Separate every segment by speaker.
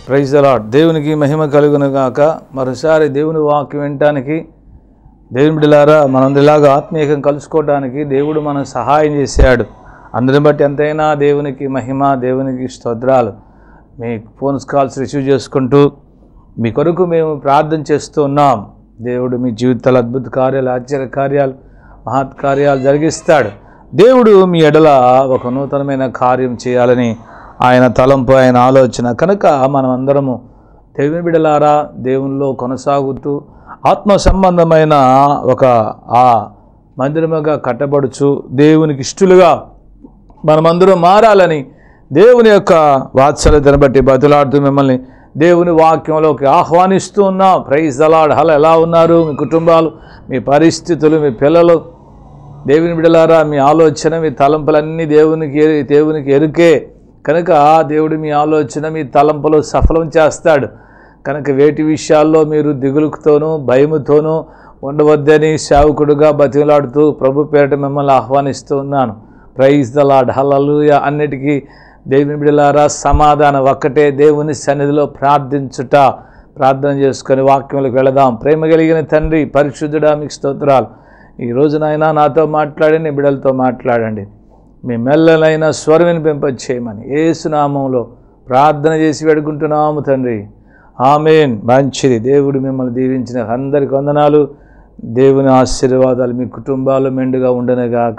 Speaker 1: Praise అలాడ్ దేవునికి మహిమ కలుగును గాక మరోసారి దేవుని వాక్యం వినటానికి దేవుని బిడ్డలారా మనం ఇలాగా ఆత్మీయంగా కలుసుకోవడానికి దేవుడు మనం సహాయం చేశాడు అందరిని బట్టి ఎంతైనా దేవునికి మహిమ దేవునికి స్తోత్రాలు మీ ఫోన్ కాల్స్ రిసీవ్ చేసుకుంటూ మీ కొరకు మేము ప్రార్థన చేస్తూ ఉన్నాం దేవుడు మీ జీవితాల అద్భుత కార్యాలు ఆశ్చర్య కార్యాలు మహత్ కార్యాలు జరిగిస్తాడు దేవుడు మీ ఎడల ఒక నూతనమైన కార్యం చేయాలని ఆయన తలంపు ఆయన ఆలోచన కనుక మనం అందరము దేవుని బిడలారా దేవునిలో కొనసాగుతూ ఆత్మ సంబంధమైన ఒక ఆ మందిరముగా కట్టబడుచు దేవునికి ఇష్టలుగా మనమందరం మారాలని దేవుని యొక్క వాత్సల్యతను బట్టి బతులాడుతూ మిమ్మల్ని దేవుని వాక్యంలోకి ఆహ్వానిస్తూ ఉన్నాం ప్రైజ్ అలాడ్ హల ఎలా ఉన్నారు మీ కుటుంబాలు మీ పరిస్థితులు మీ పిల్లలు దేవుని బిడలారా మీ ఆలోచన మీ తలంపులన్నీ దేవునికి ఎరి- దేవునికి ఎరుకే కనుక దేవుడు మీ ఆలోచన మీ తలంపులు సఫలం చేస్తాడు కనుక వేటి విషయాల్లో మీరు దిగులుతోనూ భయముతోనూ ఉండవద్దని సేవకుడుగా బతిలాడుతూ ప్రభు పేరట మిమ్మల్ని ఆహ్వానిస్తూ ఉన్నాను ప్రైజ్ ద లాడ్ హల్లెలూయ అన్నిటికీ దేవుని బిడలారా సమాధానం ఒక్కటే దేవుని సన్నిధిలో ప్రార్థించుట ప్రార్థన చేసుకొని వాక్యంలోకి వెళదాం ప్రేమ కలిగిన తండ్రి పరిశుద్ధుడా మీకు స్తోత్రాలు ఈ రోజు నాయన నాతో మాట్లాడండి బిడ్డలతో మాట్లాడండి మీ మెల్లలైన స్వరం వినిపింపచేయమని ఏసునామంలో ప్రార్థన చేసి వేడుకుంటున్నాము తండ్రి ఆమెన్ మంచిది దేవుడు మిమ్మల్ని దీవించిన అందరికి వందనాలు దేవుని ఆశీర్వాదాలు మీ కుటుంబాలు మెండుగా ఉండనుగాక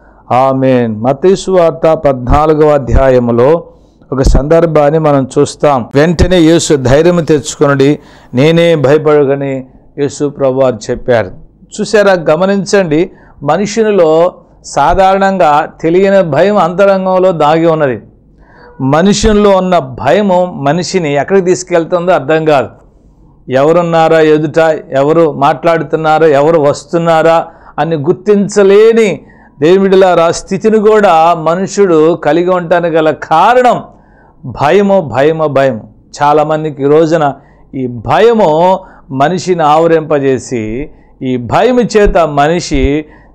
Speaker 1: ఆమెన్ మతీసు వార్త పద్నాలుగవ అధ్యాయములో ఒక సందర్భాన్ని మనం చూస్తాం వెంటనే యేసు ధైర్యం తెచ్చుకొనడి నేనే భయపడగని యేసు ప్రభు వారు చెప్పారు చూసారా గమనించండి మనుషునిలో సాధారణంగా తెలియని భయం అంతరంగంలో దాగి ఉన్నది మనుషుల్లో ఉన్న భయము మనిషిని ఎక్కడికి తీసుకెళ్తుందో అర్థం కాదు ఎవరున్నారా ఎదుట ఎవరు మాట్లాడుతున్నారా ఎవరు వస్తున్నారా అని గుర్తించలేని దేవుడిలారా స్థితిని కూడా మనుషుడు కలిగి ఉండటానికి గల కారణం భయము భయము భయం చాలామందికి ఈ రోజున ఈ భయము మనిషిని ఆవరింపజేసి ఈ భయము చేత మనిషి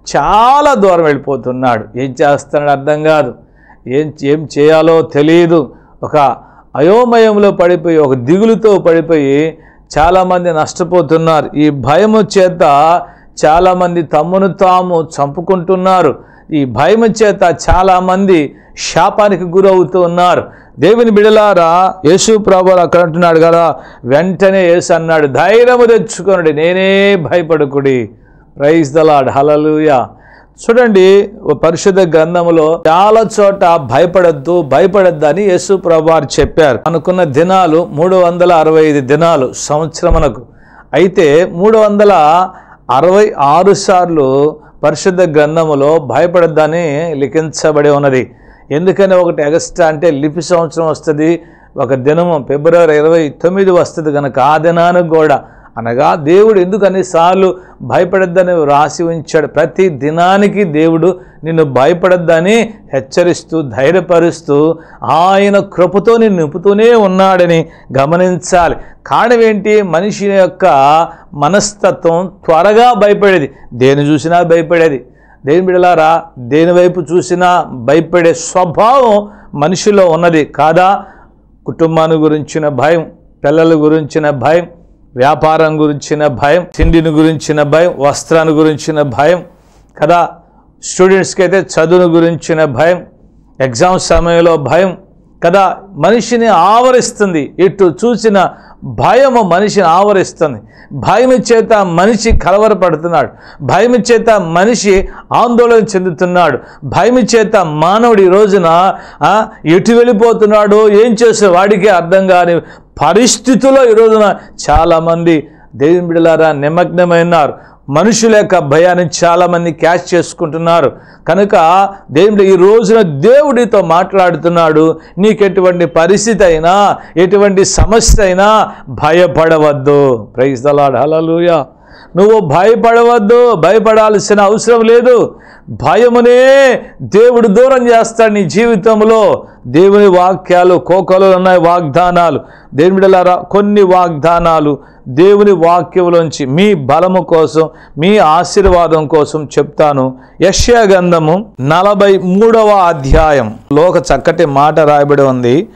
Speaker 1: చాలా దూరం వెళ్ళిపోతున్నాడు ఏం చేస్తున్నాడు అర్థం కాదు ఏం ఏం చేయాలో తెలియదు ఒక అయోమయంలో పడిపోయి ఒక దిగులుతో పడిపోయి చాలామంది నష్టపోతున్నారు ఈ భయము చేత చాలామంది తమ్మును తాము చంపుకుంటున్నారు ఈ భయము చేత చాలామంది శాపానికి గురవుతూ ఉన్నారు దేవుని బిడలారా యేసు ప్రభువు అక్కడ అంటున్నాడు కదా వెంటనే యేసు అన్నాడు ధైర్యము తెచ్చుకొనుడి నేనే భయపడుకుడి ప్రైజ్ దలాడ్ హలలుయా చూడండి ఓ పరిశుద్ధ గ్రంథములో చాలా చోట భయపడద్దు భయపడద్దు అని యేసు ప్రభువారు చెప్పారు అనుకున్న దినాలు మూడు వందల అరవై ఐదు దినాలు సంవత్సరమునకు అయితే మూడు వందల అరవై ఆరు సార్లు పరిశుద్ధ గ్రంథములో భయపడద్దని లిఖించబడి ఉన్నది ఎందుకని ఒకటి ఎగస్ట్రా అంటే లిపి సంవత్సరం వస్తుంది ఒక దినము ఫిబ్రవరి ఇరవై తొమ్మిది వస్తుంది కనుక ఆ దినానికి కూడా అనగా దేవుడు ఎందుకు అన్నిసార్లు భయపడద్దని రాసి ఉంచాడు ప్రతి దినానికి దేవుడు నిన్ను భయపడద్దని హెచ్చరిస్తూ ధైర్యపరుస్తూ ఆయన కృపతో నిన్ను నింపుతూనే ఉన్నాడని గమనించాలి కారణం ఏంటి మనిషి యొక్క మనస్తత్వం త్వరగా భయపడేది దేని చూసినా భయపడేది దేని బిడలారా దేని వైపు చూసినా భయపడే స్వభావం మనిషిలో ఉన్నది కాదా కుటుంబాన్ని గురించిన భయం పిల్లల గురించిన భయం వ్యాపారం గురించిన భయం తిండిని గురించిన భయం వస్త్రాన్ని గురించిన భయం కదా స్టూడెంట్స్కి అయితే చదువును గురించిన భయం ఎగ్జామ్ సమయంలో భయం కదా మనిషిని ఆవరిస్తుంది ఇటు చూసిన భయము మనిషిని ఆవరిస్తుంది భయం చేత మనిషి కలవరపడుతున్నాడు భయం చేత మనిషి ఆందోళన చెందుతున్నాడు భయం చేత మానవుడు ఈ రోజున ఆ, ఎటు వెళ్ళిపోతున్నాడో ఏం చేసే వాడికి అర్థం కాని పరిస్థితుల్లో ఈ రోజున చాలామంది దేవుని బిడలారా నిమగ్నమైనారు మనుషుల యొక్క భయాన్ని చాలామంది క్యాచ్ చేసుకుంటున్నారు కనుక దేవుడు ఈ రోజున దేవుడితో మాట్లాడుతున్నాడు నీకు ఎటువంటి పరిస్థితి అయినా ఎటువంటి సమస్య అయినా భయపడవద్దు ప్రైజ్ దలాడ్ హలలుయా నువ్వు భయపడవద్దు భయపడాల్సిన అవసరం లేదు భయమునే దేవుడు దూరం చేస్తాడు నీ జీవితంలో దేవుని వాక్యాలు కోకలు ఉన్నాయి వాగ్దానాలు దేవుని బిడ్డలారా కొన్ని వాగ్దానాలు దేవుని వాక్యములోంచి మీ బలము కోసం మీ ఆశీర్వాదం కోసం చెప్తాను యశ్యా గంధము నలభై మూడవ అధ్యాయం లోక చక్కటి మాట రాయబడి ఉంది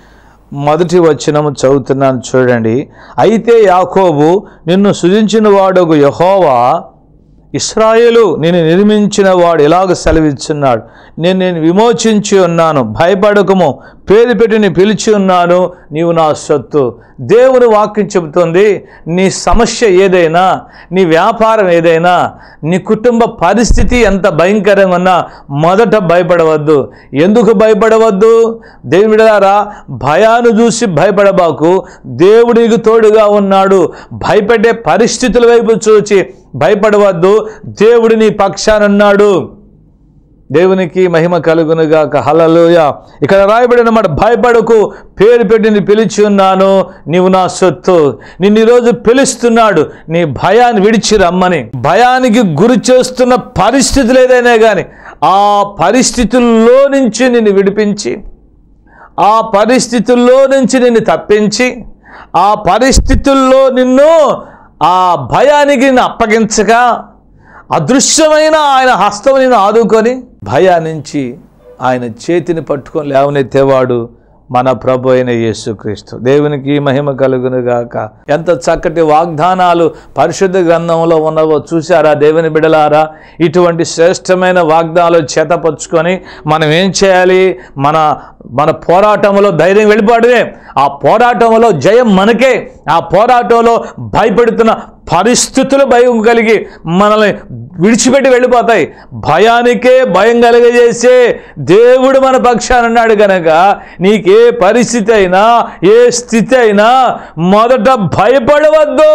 Speaker 1: మొదటి వచనము చదువుతున్నాను చూడండి అయితే యాకోబు నిన్ను సృజించిన వాడు యహోవా ఇస్రాయేలు నేను నిర్మించిన వాడు ఎలాగ సెలవిస్తున్నాడు నేను నేను విమోచించి ఉన్నాను భయపడకము పేరు పెట్టి నేను పిలిచి ఉన్నాను నీవు నా సొత్తు దేవుని వాక్యం చెబుతుంది నీ సమస్య ఏదైనా నీ వ్యాపారం ఏదైనా నీ కుటుంబ పరిస్థితి ఎంత భయంకరంగా ఉన్నా మొదట భయపడవద్దు ఎందుకు భయపడవద్దు దేవుడారా భయాన్ని చూసి భయపడబాకు దేవుడికి తోడుగా ఉన్నాడు భయపడే పరిస్థితుల వైపు చూచి భయపడవద్దు దేవుడు నీ పక్షానున్నాడు దేవునికి మహిమ కలుగునుగాక హలలోయ ఇక్కడ రాయబడిన మాట భయపడకు పేరు పెట్టి నీ పిలిచి ఉన్నాను నీవు నా సొత్తు నిన్ను ఈరోజు పిలుస్తున్నాడు నీ భయాన్ని విడిచి రమ్మని భయానికి గురి చేస్తున్న పరిస్థితులు ఏదైనా కానీ ఆ పరిస్థితుల్లో నుంచి నిన్ను విడిపించి ఆ పరిస్థితుల్లో నుంచి నిన్ను తప్పించి ఆ పరిస్థితుల్లో నిన్ను ఆ భయానికి నిన్ను అప్పగించగా అదృశ్యమైన ఆయన హస్తం నిన్ను ఆదుకొని భయా నుంచి ఆయన చేతిని పట్టుకొని లేవనెత్తేవాడు మన ప్రభు అయిన యేసుక్రీస్తు దేవునికి మహిమ కలుగునుగాక ఎంత చక్కటి వాగ్దానాలు పరిశుద్ధ గ్రంథంలో ఉన్నవో చూసారా దేవుని బిడలారా ఇటువంటి శ్రేష్టమైన వాగ్దానాలు చేతపరుచుకొని మనం ఏం చేయాలి మన మన పోరాటంలో ధైర్యం వెళ్ళిపోవడమే ఆ పోరాటంలో జయం మనకే ఆ పోరాటంలో భయపెడుతున్న పరిస్థితులు భయం కలిగి మనల్ని విడిచిపెట్టి వెళ్ళిపోతాయి భయానికే భయం కలిగజేసే దేవుడు మన పక్షాన ఉన్నాడు కనుక నీకే పరిస్థితి అయినా ఏ స్థితి అయినా మొదట భయపడవద్దు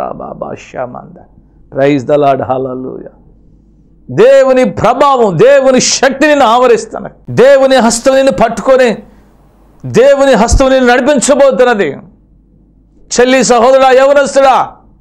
Speaker 1: ప్రైజ్ ద లాడ్ హల్లెలూయా దేవుని ప్రభావం దేవుని శక్తిని ఆవరిస్తాను దేవుని హస్తం నిన్ను పట్టుకొని దేవుని హస్తం నిన్ను నడిపించబోతున్నది చెల్లి సహోదరుడా యవనస్తుడా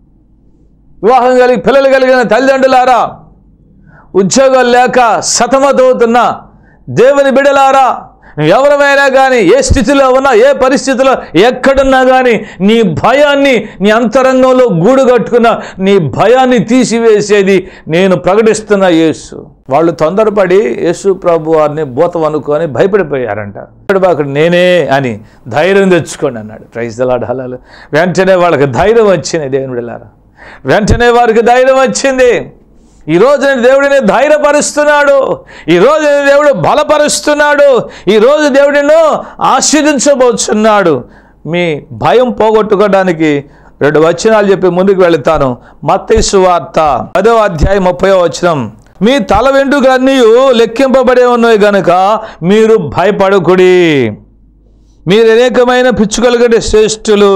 Speaker 1: వివాహం కలిగి పిల్లలు కలిగిన తల్లిదండ్రులారా ఉద్యోగాలు లేక సతమతవుతున్న దేవుని బిడలారా ఎవరమైనా కానీ ఏ స్థితిలో ఉన్నా ఏ పరిస్థితిలో ఎక్కడున్నా కానీ నీ భయాన్ని నీ అంతరంగంలో గూడు కట్టుకున్న నీ భయాన్ని తీసివేసేది నేను ప్రకటిస్తున్న యేసు వాళ్ళు తొందరపడి యేసు ప్రభు వారిని భూతం అనుకొని భయపడిపోయారంట అక్కడ నేనే అని ధైర్యం తెచ్చుకోండి అన్నాడు ప్రైజ్ దలాడ్ హలాలు వెంటనే వాళ్ళకి ధైర్యం వచ్చింది దేవుడిలారా వెంటనే వారికి ధైర్యం వచ్చింది ఈ రోజు నేను దేవుడిని ధైర్యపరుస్తున్నాడు ఈ రోజు నేను దేవుడు బలపరుస్తున్నాడు ఈ రోజు దేవుడిను ఆశీర్దించబోతున్నాడు మీ భయం పోగొట్టుకోవడానికి రెండు వచనాలు చెప్పి ముందుకు వెళుతాను మత్తయి వార్త పదో అధ్యాయం ముప్పై వచనం మీ తల వెంట్రుకలన్నీ లెక్కింపబడే ఉన్నాయి గనుక మీరు భయపడకుడి మీరు అనేకమైన పిచ్చుకలు కంటే శ్రేష్ఠులు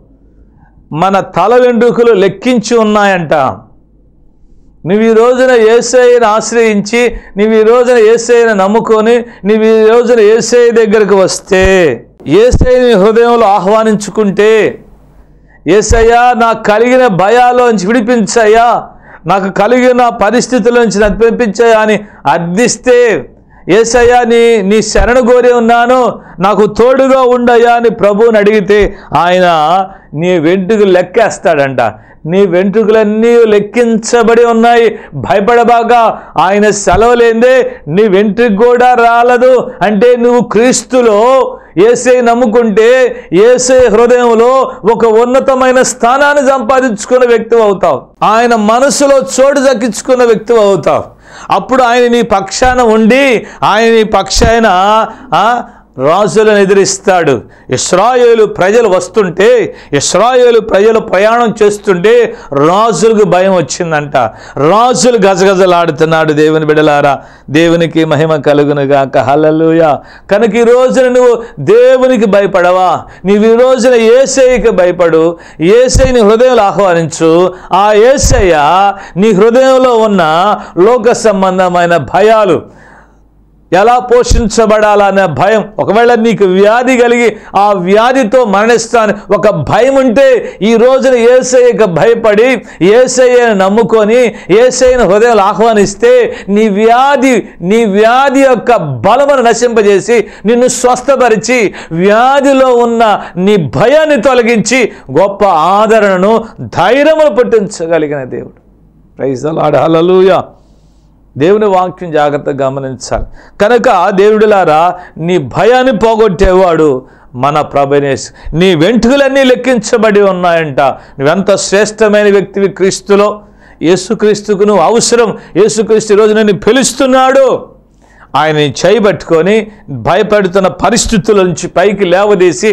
Speaker 1: మన తల వెంట్రుకలు లెక్కించి ఉన్నాయంట నువ్వు ఈ రోజున ఏసైని ఆశ్రయించి నువ్వు ఈ రోజున ఏసైని నమ్ముకొని నువ్వు ఈ రోజున ఏసై దగ్గరకు వస్తే ఏసైని హృదయంలో ఆహ్వానించుకుంటే ఏసయ్యా నాకు కలిగిన భయాలోంచి విడిపించయ్యా నాకు కలిగిన పరిస్థితుల నుంచి నాకు పంపించాయా అని అర్థిస్తే ఏసయ్యా నీ నీ శరణు కోరి ఉన్నాను నాకు తోడుగా ఉండయ్యా అని ప్రభువుని అడిగితే ఆయన నీ వెంట్రుకలు లెక్కేస్తాడంట నీ వెంట్రుకలన్నీ లెక్కించబడి ఉన్నాయి భయపడబాగా ఆయన సెలవులేందే నీ వెంట్రుక కూడా రాలదు అంటే నువ్వు క్రీస్తులో ఏసై నమ్ముకుంటే ఏసై హృదయంలో ఒక ఉన్నతమైన స్థానాన్ని సంపాదించుకున్న వ్యక్తి అవుతావు ఆయన మనసులో చోటు దక్కించుకున్న వ్యక్తి అవుతావు అప్పుడు ఆయన నీ పక్షాన ఉండి ఆయన నీ పక్షాన ఆ, రాజులను ఎదిరిస్తాడు ఇస్రాయేలు ప్రజలు వస్తుంటే ఇస్రాయేలు ప్రజలు ప్రయాణం చేస్తుంటే రాజులకు భయం వచ్చిందంట రాజులు గజగజలాడుతున్నాడు దేవుని బిడలారా దేవునికి మహిమ కలుగునుగాక హల్లెలూయా కనుక ఈ రోజున నువ్వు దేవునికి భయపడవా నీవు ఈ రోజున ఏసైకి భయపడు ఏసైని హృదయంలో ఆహ్వానించు ఆ ఏసయ్య నీ హృదయంలో ఉన్న లోక సంబంధమైన భయాలు ఎలా పోషించబడాలనే భయం ఒకవేళ నీకు వ్యాధి కలిగి ఆ వ్యాధితో మరణిస్తాను ఒక భయం ఉంటే ఈ రోజున ఏసయ్యకు భయపడి ఏసయ్యను నమ్ముకొని ఏసయ్యను హృదయాలు ఆహ్వానిస్తే నీ వ్యాధి నీ వ్యాధి యొక్క బలమును నశింపజేసి నిన్ను స్వస్థపరిచి వ్యాధిలో ఉన్న నీ భయాన్ని తొలగించి గొప్ప ఆదరణను ధైర్యమును పుట్టించగలిగిన దేవుడు ప్రైజ్ అలాడ్ హల్లెలూయా దేవుని వాక్యం జాగ్రత్తగా గమనించాలి కనుక దేవుడిలారా నీ భయాన్ని పోగొట్టేవాడు మన ప్రభనేస్ నీ వెంట్రుకలన్నీ లెక్కించబడి ఉన్నాయంట నువ్వెంత శ్రేష్టమైన వ్యక్తివి క్రీస్తులో యేసుక్రీస్తుకు నువ్వు అవసరం యేసుక్రీస్తు ఈరోజు నేను పిలుస్తున్నాడు ఆయన్ని చేయబట్టుకొని భయపడుతున్న పరిస్థితుల నుంచి పైకి లేవదీసి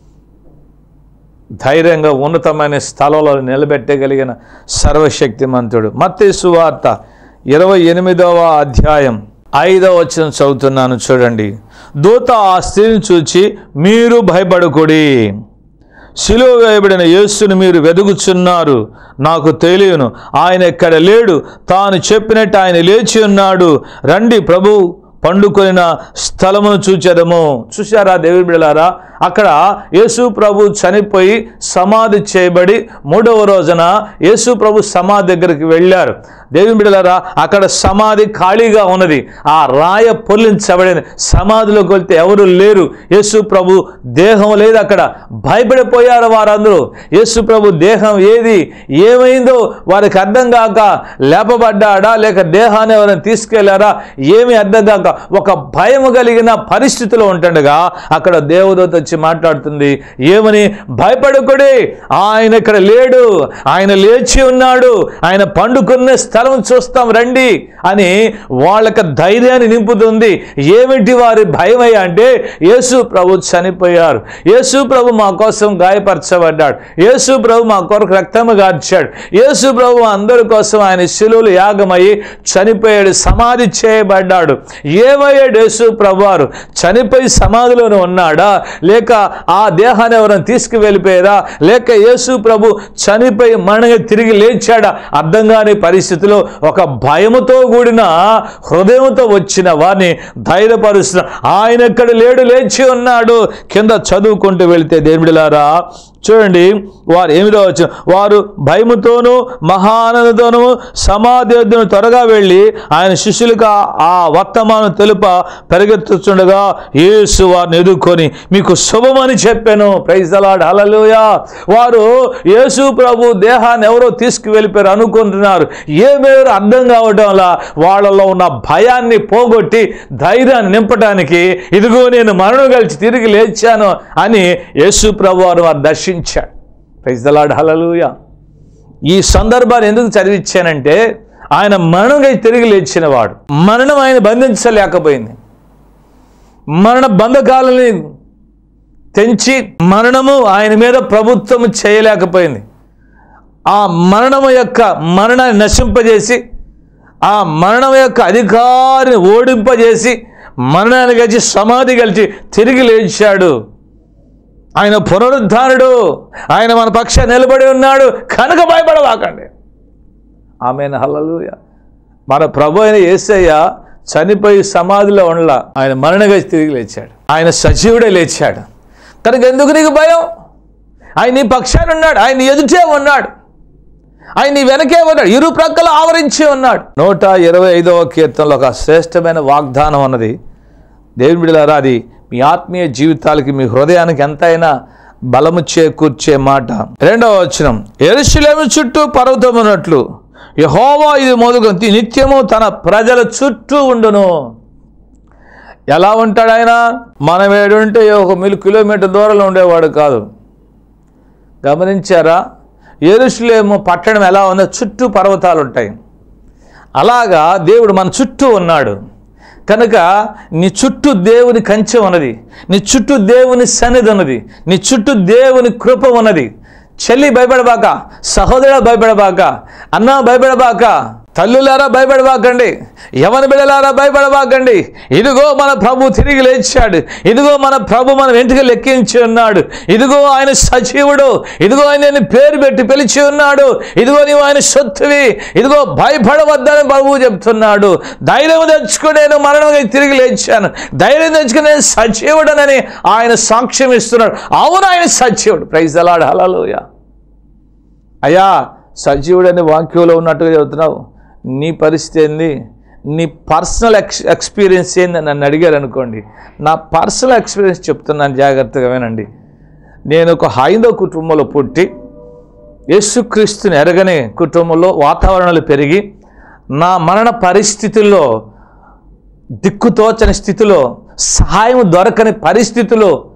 Speaker 1: ధైర్యంగా ఉన్నతమైన స్థలంలో నిలబెట్టగలిగిన సర్వశక్తిమంతుడు మత్తయి వార్త ఇరవై ఎనిమిదవ అధ్యాయం ఐదవ వచనం చదువుతున్నాను చూడండి దూత ఆ స్త్రీని చూచి మీరు భయపడకుడి శిలువ వేయబడిన యేసుని మీరు వెదుగుచున్నారు నాకు తెలియను ఆయన ఎక్కడ లేడు తాను చెప్పినట్టు ఆయన లేచి ఉన్నాడు రండి ప్రభు పండుకొనిన స్థలమును చూచెదము చూశారా దేవుడి బిళ్ళారా అక్కడ యేసు ప్రభు చనిపోయి సమాధి చేయబడి మూడవ రోజున యేసు ప్రభు సమాధి దగ్గరికి వెళ్ళారు దేవుని బిడ్డలారా అక్కడ సమాధి ఖాళీగా ఉన్నది ఆ రాయ పొల్లించబడిన సమాధిలోకి వెళ్తే ఎవరు లేరు యేసు ప్రభు దేహం లేదు అక్కడ భయపడిపోయారు వారందరూ యేసు ప్రభు దేహం ఏది ఏమైందో వారికి అర్థం కాక లేపబడ్డాడా లేక దేహాన్ని ఎవరైనా తీసుకెళ్లారా ఏమీ అర్థం కాక ఒక భయం కలిగిన పరిస్థితిలో ఉంటుండగా అక్కడ దేవదూత వచ్చి మాట్లాడుతుంది ఏమని భయపడకుడి ఆయన ఇక్కడ లేడు ఆయన లేచి ఉన్నాడు ఆయన పండుకున్న స్థలం చూస్తాం రండి అని వాళ్ళకి ధైర్యాన్ని నింపుతుంది ఏమిటి వారి భయమయ్యా అంటే యేసు ప్రభు చనిపోయారు యేసు ప్రభు మా కోసం గాయపరచబడ్డాడు యేసు ప్రభు మా కొరకు రక్తము గార్చాడు యేసు ప్రభు అందరి కోసం ఆయన శిలువలు యాగమయ్యి చనిపోయాడు సమాధి చేయబడ్డాడు ఏమయ్యాడు యేసు ప్రభు వారు చనిపోయి సమాధిలోనే ఉన్నాడా లేక ఆ దేహాన్ని ఎవరైనా తీసుకువెళ్ళిపోయారా లేక యేసు ప్రభు చనిపోయి మరణంగా తిరిగి లేచాడా అర్థం కాని పరిస్థితిలో ఒక భయముతో కూడిన హృదయంతో వచ్చిన వారిని ధైర్యపరుస్తున్న ఆయన ఎక్కడ లేడు లేచి ఉన్నాడు కింద చదువుకుంటూ వెళితే దేవుడిలారా చూడండి వారు ఏమిదో వచ్చు వారు భయముతోనూ మహానందతోనూ సమాధి వద్దను త్వరగా వెళ్ళి ఆయన శిష్యులకు ఆ- ఆ వర్తమానం తెలుప పరిగెత్తుచుండగా యేసు వారిని ఎదుర్కొని మీకు శుభమని చెప్పాను ప్రైజ్ అలాడ్ హలలుయా వారు యేసు ప్రభు దేహాన్ని ఎవరో తీసుకువెళ్ళిపోయారు అనుకుంటున్నారు ఏమేరు అర్థం కావడంలా వాళ్ళలో ఉన్న భయాన్ని పోగొట్టి ధైర్యాన్ని నింపడానికి ఇదిగో నేను మరణం కలిసి తిరిగి లేచాను అని యేసు ప్రభు వారు వారు దర్శించాడు ప్రైజ్ దలాడ్ హలలుయా ఈ సందర్భాన్ని ఎందుకు చదివించానంటే ఆయన మరణంగా తిరిగి లేచినవాడు మరణం ఆయన బంధించలేకపోయింది మరణ బంధకాలని తెంచి మరణము ఆయన మీద ప్రభుత్వం చేయలేకపోయింది ఆ మరణము యొక్క మరణాన్ని నశింపజేసి ఆ మరణం యొక్క అధికారిని ఓడింపజేసి మరణాన్ని కలిసి సమాధి కలిసి తిరిగి లేచాడు ఆయన పునరుద్ధారుడు ఆయన మన పక్ష నిలబడి ఉన్నాడు కనుక భయపడవాకండి ఆమె హల్లలుయ మన ప్రభు అయిన యేసయ్య చనిపోయి సమాధిలో ఉండలా ఆయన మరణగా తిరిగి లేచాడు ఆయన సజీవుడే లేచాడు కనుక ఎందుకు నీకు భయం ఆయన నీ పక్షాన ఉన్నాడు ఆయన నీ ఎదుటే ఉన్నాడు ఆయన నీ వెనకే ఉన్నాడు ఇరు ప్రక్కల ఆవరించి ఉన్నాడు నూట ఇరవై ఐదవ కీర్తనలో ఒక శ్రేష్టమైన వాగ్దానం అన్నది దేవుని బిడ్డలారా అది మీ ఆత్మీయ జీవితాలకి మీ హృదయానికి ఎంతైనా బలము చేకూర్చే మాట రెండవ వచనం ఎరుశలేము చుట్టూ పర్వతం ఉన్నట్లు యహోవా ఇది మొదలు నిత్యము తన ప్రజల చుట్టూ ఉండును ఎలా ఉంటాడు ఆయన మనం ఏడుంటే ఒక మిల్ కిలోమీటర్ దూరంలో ఉండేవాడు కాదు గమనించారా ఎరుషులేము పట్టణం ఎలా ఉందో చుట్టూ పర్వతాలు ఉంటాయి అలాగా దేవుడు మన చుట్టూ ఉన్నాడు కనుక నీ చుట్టూ దేవుని కంచె ఉన్నది నీ చుట్టూ దేవుని సన్నిధి ఉన్నది నీ చుట్టూ దేవుని కృప ఉన్నది చెల్లి భయపడబాక సహోదరుడు భయపడబాక అన్న భయపడబాక తల్లులారా భయపడబాకండి యవన బిడలారా భయపడబాకండి ఇదిగో మన ప్రభు తిరిగి లేచాడు ఇదిగో మన ప్రభు మన వెంటకి లెక్కించి ఉన్నాడు ఇదిగో ఆయన సజీవుడు ఇదిగో ఆయన నేను పేరు పెట్టి పిలిచి ఉన్నాడు ఇదిగో నీవు ఆయన సొత్తువి ఇదిగో భయపడవద్దని ప్రభువు చెప్తున్నాడు ధైర్యం తెచ్చుకుని నేను మరణంగా తిరిగి లేచాను ధైర్యం తెచ్చుకుని నేను సజీవుడనని ఆయన సాక్ష్యం ఇస్తున్నాడు అవును ఆయన సజీవుడు ప్రైజ్ అలాడు హలలోయ అయ్యా సజీవుడని వాక్యంలో ఉన్నట్టుగా చెబుతున్నావు నీ పరిస్థితి ఏంది నీ పర్సనల్ ఎక్స్ ఎక్స్పీరియన్స్ ఏంది నన్ను అడిగారు అనుకోండి నా పర్సనల్ ఎక్స్పీరియన్స్ చెప్తున్నాను జాగ్రత్తగా వినండి నేను ఒక హైందవ కుటుంబంలో పుట్టి యేసుక్రీస్తుని ఎరగని కుటుంబంలో వాతావరణాలు పెరిగి నా మరణ పరిస్థితుల్లో దిక్కుతోచని స్థితిలో సహాయం దొరకని పరిస్థితిలో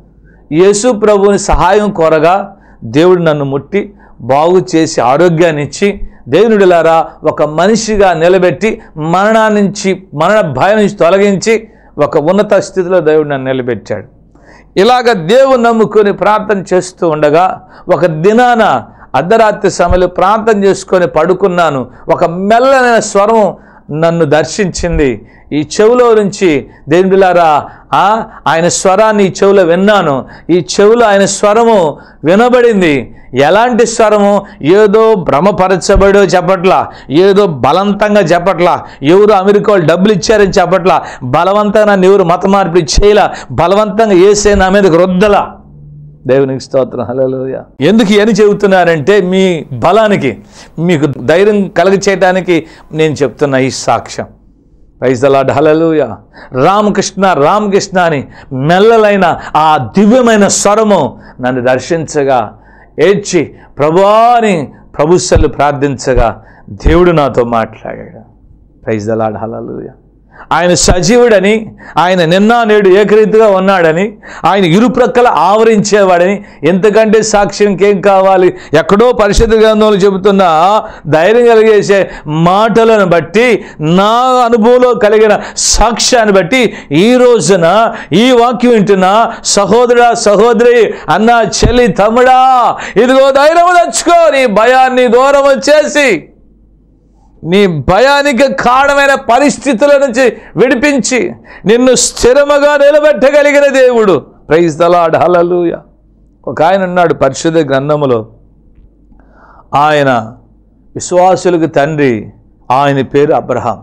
Speaker 1: యేసు ప్రభువుని సహాయం కోరగా దేవుడు నన్ను ముట్టి బాగు చేసి ఆరోగ్యాన్ని ఇచ్చి దేవునుడిలారా ఒక మనిషిగా నిలబెట్టి మరణాన్ని నుంచి మరణ భయం నుంచి తొలగించి ఒక ఉన్నత స్థితిలో దేవుడు నన్ను నిలబెట్టాడు ఇలాగ దేవుని నమ్ముకొని ప్రార్థన చేస్తూ ఉండగా ఒక దినాన అర్ధరాత్రి సమయంలో ప్రార్థన చేసుకొని పడుకున్నాను ఒక మెల్లనైన స్వరం నన్ను దర్శించింది ఈ చెవులో నుంచి దేవుడిలారా ఆ ఆయన స్వరాన్ని ఈ చెవులో విన్నాను ఈ చెవులో ఆయన స్వరము వినబడింది ఎలాంటి స్వరము ఏదో భ్రమపరచబడో చెప్పట్లా ఏదో బలవంతంగా చెప్పట్లా ఎవరు అమెరికా వాళ్ళు డబ్బులు ఇచ్చారని చెప్పట్లా బలవంతంగా నన్ను ఎవరు మత మార్పిడి చేయలా బలవంతంగా ఏసే నా మీద రుద్దలా దేవునికి స్తోత్రం హలోయ ఎందుకు అని చెబుతున్నారంటే మీ బలానికి మీకు ధైర్యం కలగ చేయడానికి నేను చెప్తున్న ఈ సాక్ష్యం రైజలాడ్ హలలుయ రామకృష్ణ రామకృష్ణ అని మెల్లలైన ఆ దివ్యమైన స్వరము నన్ను దర్శించగా ఏడ్చి ప్రభువాని ప్రభుస్సలు ప్రార్థించగా దేవుడు నాతో మాట్లాడాడు ప్రైజ్ దలాడ్ హలలుయ ఆయన సజీవుడని ఆయన నిన్న నేడు ఏకరీతిగా ఉన్నాడని ఆయన ఇరుప్రక్కల ఆవరించేవాడని ఎంతకంటే సాక్ష్యం ఇంకేం కావాలి ఎక్కడో పరిశుద్ధ గ్రంథంలో చెబుతున్న ధైర్యం కలిగేసే మాటలను బట్టి నా అనుభవంలో కలిగిన సాక్ష్యాన్ని బట్టి ఈ రోజున ఈ వాక్యం వింటున్న సహోదరుడా సహోదరి అన్న చెల్లి తమ్ముడా ఇదిగో ధైర్యం తెచ్చుకో నీ భయాన్ని దూరం వచ్చేసి నీ భయానికి కారణమైన పరిస్థితుల నుంచి విడిపించి నిన్ను స్థిరముగా నిలబెట్టగలిగిన దేవుడు ప్రైజ్ దలాడ్ హలలుయ ఒక ఆయన ఉన్నాడు పరిశుద్ధ గ్రంథములో ఆయన విశ్వాసులకు తండ్రి ఆయన పేరు అబ్రహాం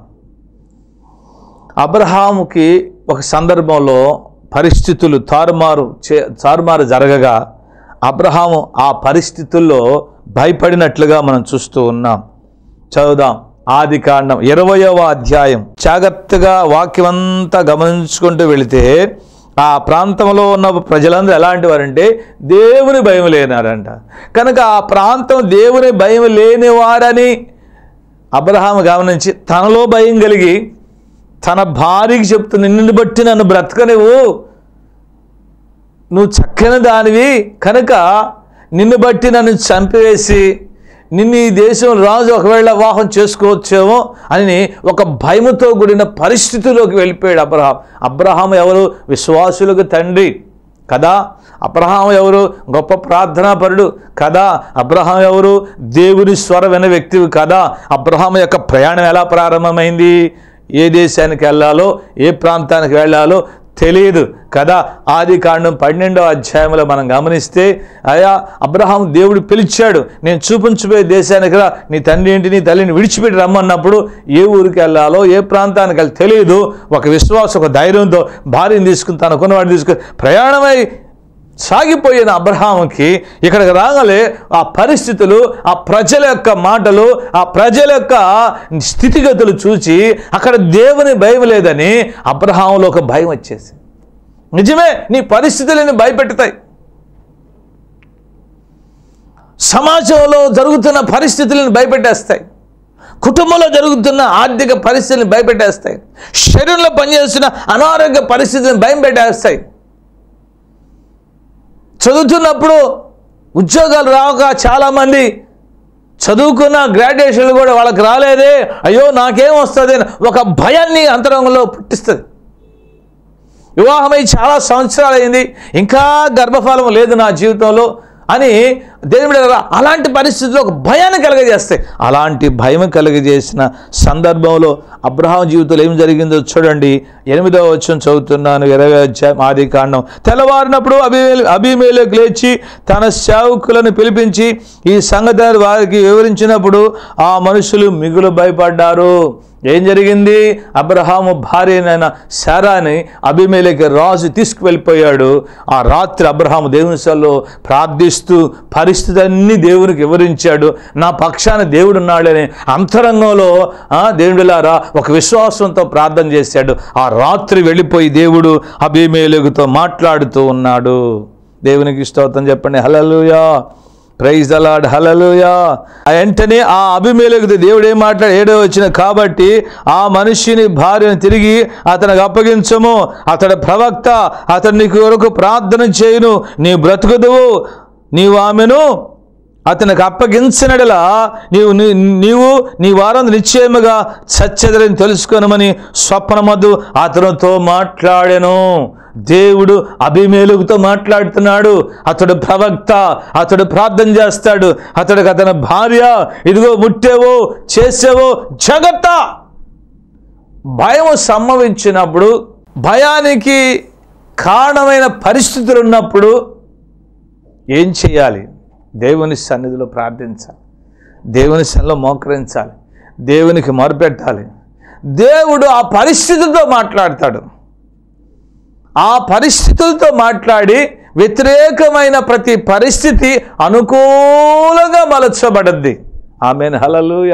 Speaker 1: అబ్రహాముకి ఒక సందర్భంలో పరిస్థితులు తారుమారు చే తారుమారు జరగగా అబ్రహాము ఆ పరిస్థితుల్లో భయపడినట్లుగా మనం చూస్తూ ఉన్నాం చదువుదాం ఆది కాండం ఇరవయవ అధ్యాయం జాగ్రత్తగా వాక్యం అంతా గమనించుకుంటూ వెళితే ఆ ప్రాంతంలో ఉన్న ప్రజలందరూ ఎలాంటి వారంటే దేవుని భయం లేనారంట కనుక ఆ ప్రాంతం దేవుని భయం లేనివారని అబ్రహాము గమనించి తనలో భయం కలిగి తన భార్యకి చెప్తున్న నిన్ను బట్టి నన్ను బ్రతకనివ్వు నువ్వు చక్కని దానివి కనుక నిన్ను బట్టి నన్ను చంపివేసి నిన్ను ఈ దేశం రాజు ఒకవేళ వివాహం చేసుకోవచ్చేమో అని ఒక భయముతో కూడిన పరిస్థితిలోకి వెళ్ళిపోయాడు అబ్రహాం అబ్రహాం ఎవరు విశ్వాసులకు తండ్రి కదా అబ్రహాం ఎవరు గొప్ప ప్రార్థనాపరుడు కదా అబ్రహాం ఎవరు దేవుని స్వర విన వ్యక్తివి కదా అబ్రహాం యొక్క ప్రయాణం ఎలా ప్రారంభమైంది ఏ దేశానికి వెళ్ళాలో ఏ ప్రాంతానికి వెళ్ళాలో తెలియదు కదా ఆది కాండం పన్నెండో అధ్యాయంలో మనం గమనిస్తే అయా అబ్రహాం దేవుడు పిలిచాడు నేను చూపించబోయే దేశానికి రా నీ తండ్రి ఏంటి నీ తల్లిని విడిచిపెట్టి రమ్మన్నప్పుడు ఏ ఊరికి వెళ్ళాలో ఏ ప్రాంతానికి వెళ్ళి తెలియదు ఒక విశ్వాసం ఒక ధైర్యంతో భార్యను తీసుకుని తనకున్నవాడిని తీసుకుని ప్రయాణమై సాగిపోయిన అబ్రహాంకి ఇక్కడికి రాగలే ఆ పరిస్థితులు ఆ ప్రజల యొక్క మాటలు ఆ ప్రజల యొక్క స్థితిగతులు చూసి అక్కడ దేవుని భయం లేదని అబ్రహాంలో ఒక భయం వచ్చేసి నిజమే నీ పరిస్థితులను భయపెడతాయి సమాజంలో జరుగుతున్న పరిస్థితులను భయపెట్టేస్తాయి కుటుంబంలో జరుగుతున్న ఆర్థిక పరిస్థితులను భయపెట్టేస్తాయి శరీరంలో పనిచేస్తున్న అనారోగ్య పరిస్థితులను భయం పెట్టేస్తాయి చదువుతున్నప్పుడు ఉద్యోగాలు రాక చాలామంది చదువుకున్న గ్రాడ్యుయేషన్లు కూడా వాళ్ళకి రాలేదే అయ్యో నాకేం వస్తుంది అని ఒక భయాన్ని అంతరంగంలో పుట్టిస్తుంది వివాహమై చాలా సంవత్సరాలు అయింది ఇంకా గర్భఫలం లేదు నా జీవితంలో అని దేవుడు అలాంటి పరిస్థితుల్లో ఒక భయాన్ని కలగజేస్తాయి అలాంటి భయం కలగజేసిన సందర్భంలో అబ్రహాం జీవితంలో ఏం జరిగిందో చూడండి ఎనిమిదవ వచ్చం చదువుతున్నాను ఇరవై అధ్యాయం ఆది కాండం తెల్లవారినప్పుడు అభిమేలు అభిమేలకు లేచి తన సేవకులను పిలిపించి ఈ సంగతి వారికి వివరించినప్పుడు ఆ మనుషులు మిగులు భయపడ్డారు ఏం జరిగింది అబ్రహాము భార్యనైన శారాని అభిమేలకి రాజు తీసుకువెళ్ళిపోయాడు ఆ రాత్రి అబ్రహాము దేవుని సల్లో ప్రార్థిస్తూ పరిస్థితి అన్ని దేవునికి వివరించాడు నా పక్షాన దేవుడు ఉన్నాడని అంతరంగంలో ఆ, దేవుడిలారా ఒక విశ్వాసంతో ప్రార్థన చేశాడు ఆ రాత్రి వెళ్ళిపోయి దేవుడు అభిమేలుగుతో మాట్లాడుతూ ఉన్నాడు దేవునికి స్తోత్రం చెప్పండి హలలుయా ప్రైజ్ అలాడ్ హలలుయా వెంటనే ఆ అభిమేలకు దేవుడు ఏం మాట్లాడు ఏడో వచ్చిన కాబట్టి ఆ మనిషిని భార్యను తిరిగి అతనికి అప్పగించము అతడు ప్రవక్త అతడు నీకు కొరకు ప్రార్థన చేయును నీ బ్రతుకుదువు నీవు ఆమెను అతనికి అప్పగించినడలా నీవు నీ- నీవు నీ వారందు నిశ్చయముగా చచ్చెదరని తెలుసుకొనమని స్వప్నమద్దు అతనితో మాట్లాడెను దేవుడు అభిమేలుగుతో మాట్లాడుతున్నాడు అతడు ప్రవక్త అతడు ప్రార్థన చేస్తాడు అతడికి అతని భార్య ఇదిగో ముట్టేవో చేసేవో జగత్త భయం సంభవించినప్పుడు భయానికి కారణమైన పరిస్థితులు ఉన్నప్పుడు ఏం చేయాలి దేవుని సన్నిధిలో ప్రార్థించాలి దేవుని సన్నిధిలో మోకరించాలి దేవునికి మొరపెట్టాలి దేవుడు ఆ పరిస్థితులతో మాట్లాడతాడు ఆ పరిస్థితులతో మాట్లాడి వ్యతిరేకమైన ప్రతి పరిస్థితి అనుకూలంగా మలచబడద్ది ఆమె హలలుయ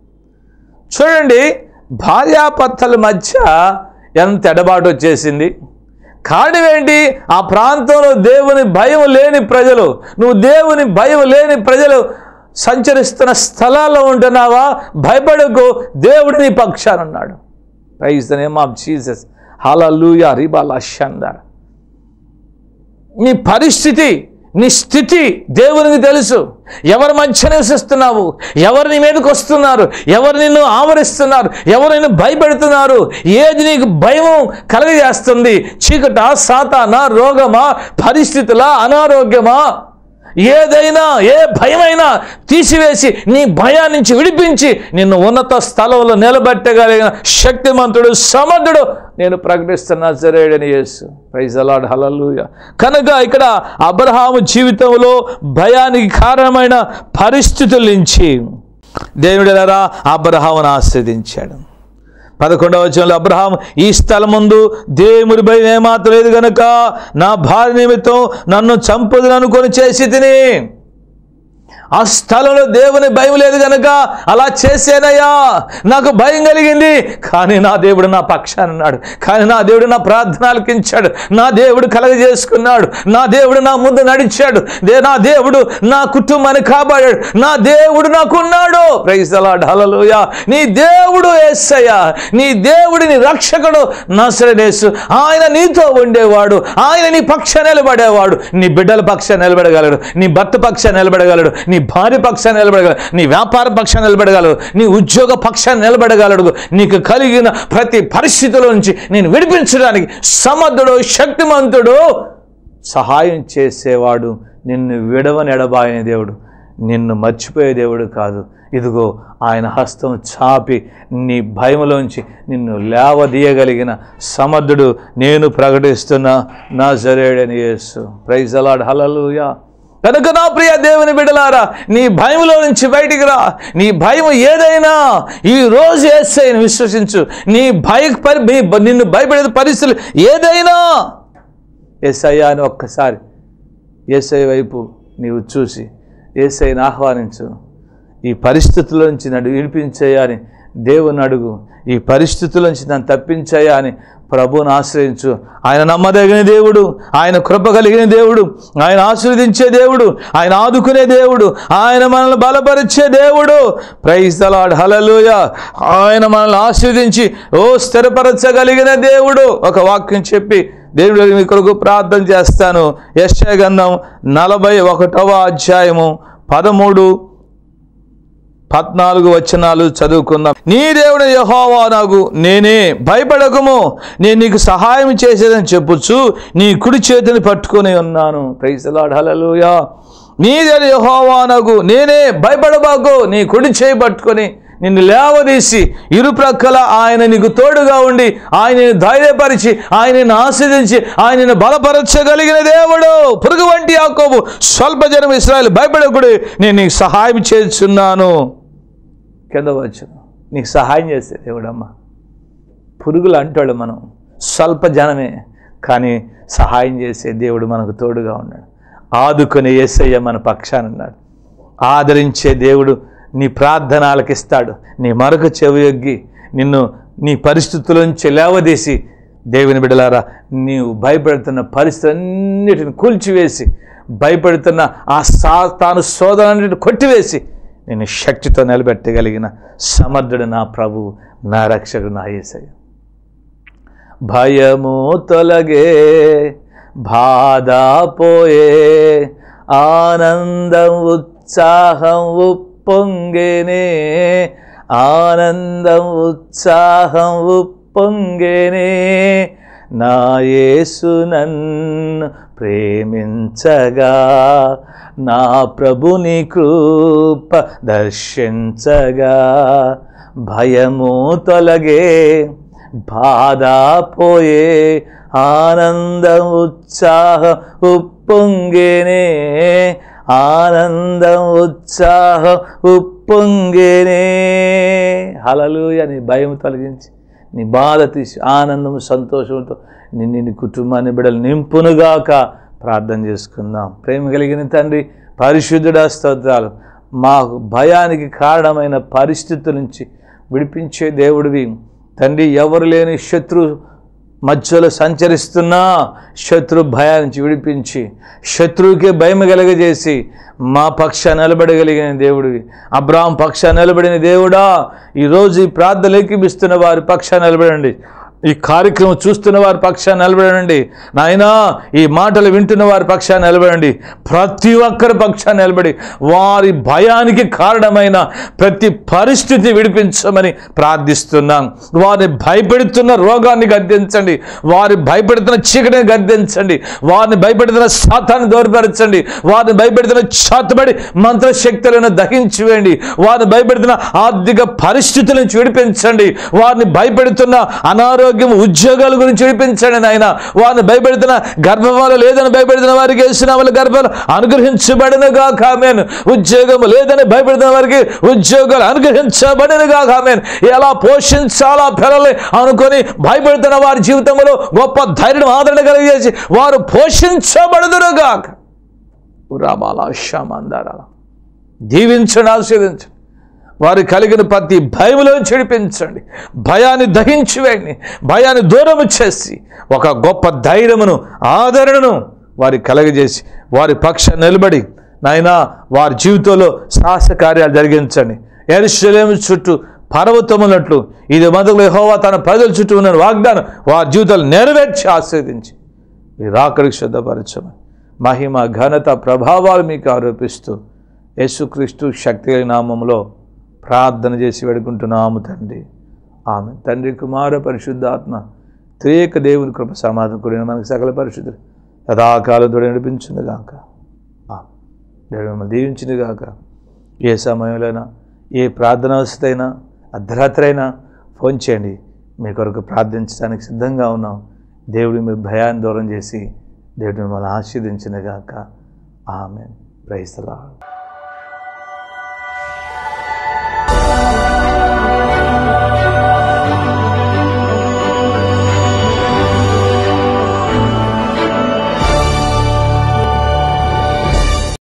Speaker 1: చూడండి భార్యాభర్తల మధ్య ఎంత ఎడబాటు వచ్చేసింది కారణమేంటి ఆ ప్రాంతంలో దేవుని భయం లేని ప్రజలు నువ్వు దేవుని భయం లేని ప్రజలు సంచరిస్తున్న స్థలాల్లో ఉంటున్నావా భయపడకు దేవుడు నీ పక్షానున్నాడు praise the name of Jesus hallelujah రిబాలా షందర్ నీ పరిస్థితి నీ స్థితి దేవునికి తెలుసు ఎవరి మధ్య నివసిస్తున్నావు ఎవరు నీ మీదకి వస్తున్నారు ఎవరు నిన్ను ఆవరిస్తున్నారు ఎవరు నిన్ను భయపెడుతున్నారు ఏది నీకు భయం కలగజేస్తుంది చీకట సాతానా రోగమా పరిస్థితులా అనారోగ్యమా ఏదైనా ఏ భయమైనా తీసివేసి నీ భయాన్ని నుంచి విడిపించి నిన్ను ఉన్నత స్థలంలో నిలబెట్టగలిగిన శక్తిమంతుడు సమర్థుడు నేను ప్రకటిస్తున్నా సరేడని యేసు ప్రైజ్ అలాడ్ హలలుయ కనుక ఇక్కడ అబ్రహాము జీవితంలో భయానికి కారణమైన పరిస్థితుల నుంచి దేవుడెలరా అబ్రహామును ఆస్వాదించాడు పదకొండవ వచనంలో అబ్రహాం ఈ స్థలం ముందు దేవుడి భయం ఏమాత్రం లేదు గనుక నా భార్య నిమిత్తం నన్ను చంపుదని అనుకొని చేసి తిని ఆ స్థలంలో దేవుని భయం లేదు గనక అలా చేసేనయ్యా నాకు భయం కలిగింది కానీ నా దేవుడు నా పక్షాన ఉన్నాడు కానీ నా దేవుడు నా ప్రార్థన ఆలకించాడు నా దేవుడు కలగజేసుకున్నాడు నా దేవుడు నా ముందు నడిచాడు దే నా దేవుడు నా కుటుంబాన్ని కాపాడాడు నా దేవుడు నాకున్నాడు ప్రైజ్ అలాడ్ హలలుయా నీ దేవుడు ఏసయ్యా నీ దేవుడి నీ రక్షకుడు నసరనేసు ఆయన నీతో ఉండేవాడు ఆయన నీ పక్ష నిలబడేవాడు నీ బిడ్డల పక్ష నిలబడగలడు నీ భర్త పక్ష నిలబడగలడు నీ భార్య పక్షాన్ని నిలబడగలడు నీ వ్యాపార పక్షాన్ని నిలబడగలడు నీ ఉద్యోగ పక్షాన్ని నిలబడగలడు నీకు కలిగిన ప్రతి పరిస్థితిలో నుంచి నేను విడిపించడానికి సమర్థుడు శక్తిమంతుడు సహాయం చేసేవాడు నిన్ను విడవని ఎడబాయని దేవుడు నిన్ను మర్చిపోయే దేవుడు కాదు ఇదిగో ఆయన హస్తం చాపి నీ భయములోంచి నిన్ను లేవదీయగలిగిన సమర్థుడు నేను ప్రకటిస్తున్న నా జరేడని యేసు ప్రైజ్ అలాడ్ హలలుయా కనుక నా ప్రియ దేవుని బిడలారా నీ భయంలో నుంచి బయటికి రా నీ భయం ఏదైనా ఈ రోజు ఏసైని విశ్వసించు నీ భయ పరి నీ- నిన్ను భయపడే పరిస్థితులు ఏదైనా ఏసయ్యా అని ఒక్కసారి ఏసై వైపు నీవు చూసి ఏసైని ఆహ్వానించు ఈ పరిస్థితుల నుంచి నన్ను విడిపించయ్యా అని దేవుని అడుగు ఈ పరిస్థితుల నుంచి నన్ను తప్పించయ్యా అని ప్రభువుని ఆశ్రయించు ఆయన నమ్మదగిన దేవుడు ఆయన కృప కలిగిన దేవుడు ఆయన ఆశీర్వదించే దేవుడు ఆయన ఆదుకునే దేవుడు ఆయన మనల్ని బలపరిచే దేవుడు ప్రైజ్ తలాడ్ హలలుయ ఆయన మనల్ని ఆశీర్వదించి ఓ స్థిరపరచగలిగిన దేవుడు ఒక వాక్యం చెప్పి దేవుడు మీ కొరకు ప్రార్థన చేస్తాను యశ్య గంధం నలభై ఒకటవ అధ్యాయము పదమూడు పద్నాలుగు వచనాలు చదువుకుందాం నీ దేవుడు యహోవా నాకు నేనే భయపడకము నేను నీకు సహాయం చేసేదని చెప్పుచ్చు నీ కుడి చేతిని పట్టుకొని ఉన్నాను ప్రైసలాడ్ హల్లెలూయా నీ దేవుడు యహోవా నాకు నేనే భయపడబాకు నీ కుడి చేయి పట్టుకొని నిన్ను లేవదీసి ఇరు ప్రక్కల ఆయన నీకు తోడుగా ఉండి ఆయనని ధైర్యపరిచి ఆయనను ఆశ్రదించి ఆయనను బలపరచగలిగిన దేవుడు పురుగు వంటి యాకోబు స్వల్ప జనం ఇస్రాయల్ భయపడకుడు నేను నీకు సహాయం చేస్తున్నాను కింద వచ్చు నీకు సహాయం చేస్తే దేవుడమ్మ పురుగులు అంటాడు మనం స్వల్ప జనమే కానీ సహాయం చేసే దేవుడు మనకు తోడుగా ఉన్నాడు ఆదుకునే యేసయ్య మన పక్షాన ఉన్నాడు ఆదరించే దేవుడు నీ ప్రార్థన ఆలకిస్తాడు నీ మరొక చెవియొగ్గి నిన్ను నీ పరిస్థితుల నుంచి లేవదీసి దేవుని బిడలారా నీవు భయపడుతున్న పరిస్థితులన్నిటిని కూల్చివేసి భయపడుతున్న ఆ సా తాను శోధనని కొట్టివేసి నేను శక్తితో నిలబెట్టగలిగిన సమర్థుడు నా ప్రభువు నా రక్షకుడు నా యేసయ్య భయము తొలగే బాధ పోయే ఆనందం ఉత్సాహం ఉప్పొంగేనే ఆనందం ఉత్సాహం ఉప్పొంగేనే నా యేసు నన్ను ప్రేమించగా నా ప్రభుని కృప దర్శించగా భయము తొలగే బాధ పోయే ఆనందం ఉత్సాహం ఉప్పొంగేనే ఆనందం ఉత్సాహం ఉప్పొంగేనే హలలుయ నీ భయం తొలగించి నీ బాధ తీసి ఆనందం సంతోషంతో నిన్ను నీ కుటుంబాన్ని బిడ్డలు నింపునుగాక ప్రార్థన చేసుకుందాం ప్రేమ కలిగిన తండ్రి పరిశుద్ధుడా స్తోత్రాలు మాకు భయానికి కారణమైన పరిస్థితుల నుంచి విడిపించే దేవుడివి తండ్రి ఎవరు లేని శత్రు మధ్యలో సంచరిస్తున్నా శత్రు భయం నుంచి విడిపించి శత్రువుకే భయం కలగజేసి మా పక్ష నిలబడగలిగిన దేవుడివి అబ్రాహం పక్ష నిలబడిన దేవుడా ఈరోజు ఈ ప్రార్థన ఎక్కిపిస్తున్న వారి పక్ష నిలబడండి ఈ కార్యక్రమం చూస్తున్న వారి పక్షాన్ని నిలబడండి నాయనా ఈ మాటలు వింటున్న వారి పక్షాన్ని నిలబడండి ప్రతి ఒక్కరి పక్షాన్ని నిలబడి వారి భయానికి కారణమైన ప్రతి పరిస్థితి విడిపించమని ప్రార్థిస్తున్నాం వారిని భయపెడుతున్న రోగాన్ని గద్దించండి వారి భయపెడుతున్న చీకటిని గద్దించండి వారిని భయపెడుతున్న శాతాన్ని దూరపరచండి వారిని భయపెడుతున్న చాతబడి మంత్రశక్తులను దహించి వేయండి వారిని భయపెడుతున్న ఆర్థిక పరిస్థితుల నుంచి విడిపించండి వారిని భయపెడుతున్న అనారోగ్యం ఉద్యోగాల గురించి విడిపించండి నాయన వారిని భయపెడుతున్న గర్భఫలం లేదని భయపెడుతున్న వారికి వేసిన వాళ్ళ గర్భాలు అనుగ్రహించబడినగా కామేను ఉద్యోగం లేదని భయపెడుతున్న వారికి ఉద్యోగాలు అనుగ్రహించబడినగా కామేను ఎలా పోషించాలా పిల్లల్ని అనుకొని భయపెడుతున్న వారి జీవితంలో గొప్ప ధైర్యం ఆదరణ కలిగేసి వారు పోషించబడుదురుగాక ఉరాబాల శ్యామందారాల దీవించండి ఆశీర్వదించండి వారు కలిగిన ప్రతి భయములో చెడిపించండి భయాన్ని దహించి వేయండి భయాన్ని దూరం చేసి ఒక గొప్ప ధైర్యమును ఆదరణను వారి కలగజేసి వారి పక్ష నిలబడి నాయనా వారి జీవితంలో సాహస కార్యాలు జరిగించండి ఎరుసలేము చుట్టూ పర్వతమున్నట్లు ఇది మొదలు యెహోవా తన ప్రజల చుట్టూ ఉన్న వాగ్దానం వారి జీవితాలు నెరవేర్చి ఆస్వాదించి మీ రాకడికి సిద్ధపరచమని మహిమ ఘనత ప్రభావాలు మీకు ఆరోపిస్తూ యేసుక్రీస్తు శక్తి కలిగిన నామములో ప్రార్థన చేసి వేడుకుంటున్నాము తండ్రి ఆమె తండ్రి కుమార పరిశుద్ధాత్మ త్రియేక దేవుని కృప సమాధానం కూడిన మనకు సకల పరిశుద్ధులు యథాకాలంతో నడిపించునుగాక ఆమె. దేవుడు మిమ్మల్ని దీవించునుగాక ఏ సమయంలోనైనా ఏ ప్రార్థనావస్థైనా అర్ధరాత్రి అయినా ఫోన్ చేయండి మీ కొరకు ప్రార్థించడానికి సిద్ధంగా ఉన్నాం దేవుడు మీ భయాన్ని దూరం చేసి దేవుడు మిమ్మల్ని ఆశీర్దించినగాక ఆమె ప్రైస్తలా